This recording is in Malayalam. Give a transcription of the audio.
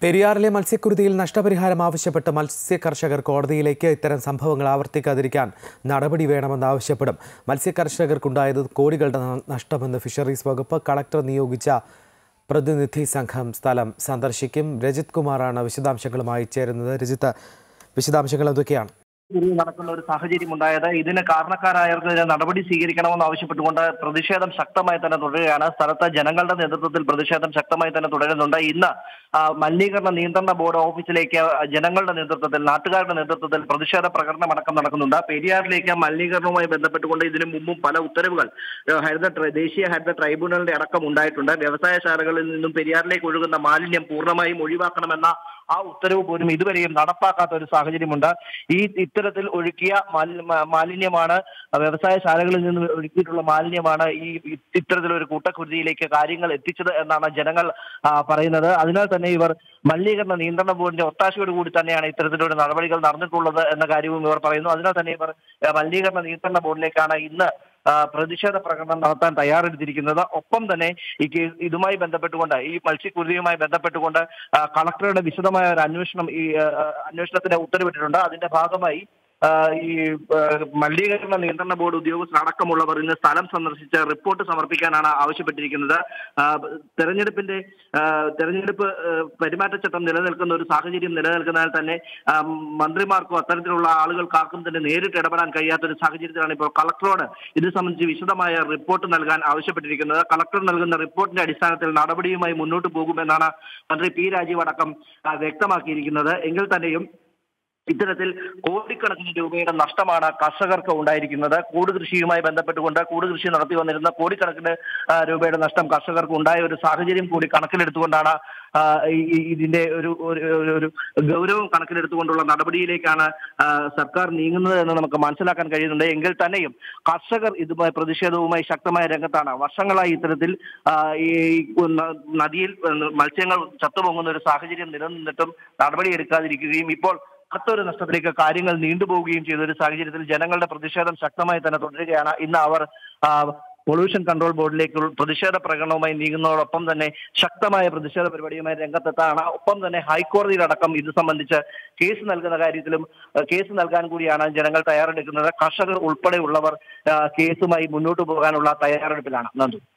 പെരിയാറിലെ മത്സ്യക്കുരുതിയിൽ നഷ്ടപരിഹാരം ആവശ്യപ്പെട്ട് മത്സ്യ കർഷകർ കോടതിയിലേക്ക് ഇത്തരം സംഭവങ്ങൾ ആവർത്തിക്കാതിരിക്കാൻ നടപടി വേണമെന്നാവശ്യപ്പെടും മത്സ്യ കർഷകർക്കുണ്ടായത് കോടികളുടെ ന- നഷ്ടമെന്ന് ഫിഷറീസ് വകുപ്പ് കളക്ടർ നിയോഗിച്ച പ്രതിനിധി സംഘം സ്ഥലം സന്ദർശിക്കും രജിത് കുമാറാണ് വിശദാംശങ്ങളുമായി ചേരുന്നത് രജിത്ത് വിശദാംശങ്ങൾ എന്തൊക്കെയാണ് ഇതിൽ നടക്കുന്ന ഒരു സാഹചര്യം ഉണ്ടായത് ഇതിന് കാരണക്കാരായവർക്കെതിരെ നടപടി സ്വീകരിക്കണമെന്ന് ആവശ്യപ്പെട്ടുകൊണ്ട് പ്രതിഷേധം ശക്തമായി തന്നെ തുടരുകയാണ് സ്ഥലത്ത് ജനങ്ങളുടെ നേതൃത്വത്തിൽ പ്രതിഷേധം ശക്തമായി തന്നെ തുടരുന്നുണ്ട് ഇന്ന് ആ, മലിനീകരണ നിയന്ത്രണ ബോർഡ് ഓഫീസിലേക്ക് ജനങ്ങളുടെ നേതൃത്വത്തിൽ നാട്ടുകാരുടെ നേതൃത്വത്തിൽ പ്രതിഷേധ പ്രകടനം അടക്കം നടക്കുന്നുണ്ട് പെരിയാറിലേക്ക് മലിനീകരണവുമായി ബന്ധപ്പെട്ടുകൊണ്ട് ഇതിനു മുമ്പും പല ഉത്തരവുകൾ ഏഹ്, ഹരിത ട്രൈ- ദേശീയ ഹരിത ട്രൈബ്യൂണലിന്റെ അടക്കം ഉണ്ടായിട്ടുണ്ട് വ്യവസായശാലകളിൽ നിന്നും പെരിയാറിലേക്ക് ഒഴുകുന്ന മാലിന്യം പൂർണ്ണമായും ഒഴിവാക്കണമെന്ന ആ ഉത്തരവ് പോലും ഇതുവരെയും നടപ്പാക്കാത്ത ഒരു സാഹചര്യമുണ്ട് ഈ ഇത്തരത്തിൽ ഒഴുക്കിയ മാലി- മാ- മാലിന്യമാണ് വ്യവസായശാലകളിൽ നിന്ന് ഒഴുക്കിയിട്ടുള്ള മാലിന്യമാണ് ഈ ഇത്തരത്തിലൊരു കൂട്ടക്കുരുതിയിലേക്ക് കാര്യങ്ങൾ എത്തിച്ചത് എന്നാണ് ജനങ്ങൾ ആ, പറയുന്നത് അതിനാൽ തന്നെ ഇവർ മലിനീകരണ നിയന്ത്രണ ബോർഡിന്റെ ഒത്താശയോട് കൂടി തന്നെയാണ് ഇത്തരത്തിലൊരു നടപടികൾ നടന്നിട്ടുള്ളത് എന്ന കാര്യവും ഇവർ പറയുന്നു അതിനാൽ തന്നെ ഇവർ ആ, മലിനീകരണ നിയന്ത്രണ ബോർഡിലേക്കാണ് ഇന്ന് ആ, പ്രതിഷേധ പ്രകടനം നടത്താൻ തയ്യാറെടുത്തിരിക്കുന്നത് ഒപ്പം തന്നെ ഈ കേസ് ഇതുമായി ബന്ധപ്പെട്ടുകൊണ്ട് ഈ മത്സ്യക്കുരുതിയുമായി ബന്ധപ്പെട്ടുകൊണ്ട് ആ, കളക്ടറുടെ വിശദമായ ഒരു അന്വേഷണം ഈ ആ, അന്വേഷണത്തിന് ഉത്തരവിട്ടിട്ടുണ്ട് അതിന്റെ ഭാഗമായി ആ, ഈ ആ, മലിനീകരണ നിയന്ത്രണ ബോർഡ് ഉദ്യോഗസ്ഥർ അടക്കമുള്ളവർ ഇന്ന് സ്ഥലം സന്ദർശിച്ച് റിപ്പോർട്ട് സമർപ്പിക്കാനാണ് ആവശ്യപ്പെട്ടിരിക്കുന്നത് ആ, തെരഞ്ഞെടുപ്പിന്റെ ആ, തെരഞ്ഞെടുപ്പ് ആ, പെരുമാറ്റച്ചട്ടം നിലനിൽക്കുന്ന ഒരു സാഹചര്യം നിലനിൽക്കുന്നതിനാൽ തന്നെ ആ, മന്ത്രിമാർക്കോ അത്തരത്തിലുള്ള ആളുകൾക്കാർക്കും തന്നെ നേരിട്ട് ഇടപെടാൻ കഴിയാത്ത ഒരു സാഹചര്യത്തിലാണ് ഇപ്പോൾ കളക്ടറോട് ഇത് സംബന്ധിച്ച് വിശദമായ റിപ്പോർട്ട് നൽകാൻ ആവശ്യപ്പെട്ടിരിക്കുന്നത് കളക്ടർ നൽകുന്ന റിപ്പോർട്ടിന്റെ അടിസ്ഥാനത്തിൽ നടപടിയുമായി മുന്നോട്ട് പോകുമെന്നാണ് മന്ത്രി പി രാജീവ് അടക്കം ആ, വ്യക്തമാക്കിയിരിക്കുന്നത് എങ്കിൽ തന്നെയും ഇത്തരത്തിൽ കോടിക്കണക്കിന് രൂപയുടെ നഷ്ടമാണ് കർഷകർക്ക് ഉണ്ടായിരിക്കുന്നത് കൂട് കൃഷിയുമായി ബന്ധപ്പെട്ടുകൊണ്ട് കൂട് കൃഷി നടത്തി വന്നിരുന്ന കോടിക്കണക്കിന് ആ, രൂപയുടെ നഷ്ടം കർഷകർക്ക് ഉണ്ടായ ഒരു സാഹചര്യം കൂടി കണക്കിലെടുത്തുകൊണ്ടാണ് ആ, ഈ- ഈ- ഇതിന്റെ ഒരു ഒരു- ഒരു- ഒരു ഗൗരവം കണക്കിലെടുത്തുകൊണ്ടുള്ള നടപടിയിലേക്കാണ് ആ, സർക്കാർ നീങ്ങുന്നത് എന്ന് നമുക്ക് മനസ്സിലാക്കാൻ കഴിയുന്നുണ്ട് എങ്കിൽ തന്നെയും കർഷകർ ഇതുമായി പ്രതിഷേധവുമായി ശക്തമായ രംഗത്താണ് വർഷങ്ങളായി ഇത്തരത്തിൽ ആ, ഈ ന- നദിയിൽ മത്സ്യങ്ങൾ ചത്തുപൊങ്ങുന്ന ഒരു സാഹചര്യം നിലനിന്നിട്ടും നടപടിയെടുക്കാതിരിക്കുകയും ഇപ്പോൾ അടുത്തൊരു നഷ്ടത്തിലേക്ക് കാര്യങ്ങൾ നീണ്ടുപോവുകയും ചെയ്ത ഒരു സാഹചര്യത്തിൽ ജനങ്ങളുടെ പ്രതിഷേധം ശക്തമായി തന്നെ തുടരുകയാണ് ഇന്ന് അവർ ആ, പൊല്യൂഷൻ കൺട്രോൾ ബോർഡിലേക്ക് പ്രതിഷേധ പ്രകടനവുമായി നീങ്ങുന്നതോടൊപ്പം തന്നെ ശക്തമായ പ്രതിഷേധ പരിപാടിയുമായി രംഗത്തെത്താണ് ഒപ്പം തന്നെ ഹൈക്കോടതിയിലടക്കം ഇത് സംബന്ധിച്ച് കേസ് നൽകുന്ന കാര്യത്തിലും ആ, കേസ് നൽകാൻ കൂടിയാണ് ജനങ്ങൾ തയ്യാറെടുക്കുന്നത് കർഷകർ ഉൾപ്പെടെയുള്ളവർ ആ, കേസുമായി മുന്നോട്ട് പോകാനുള്ള തയ്യാറെടുപ്പിലാണ് നന്ദു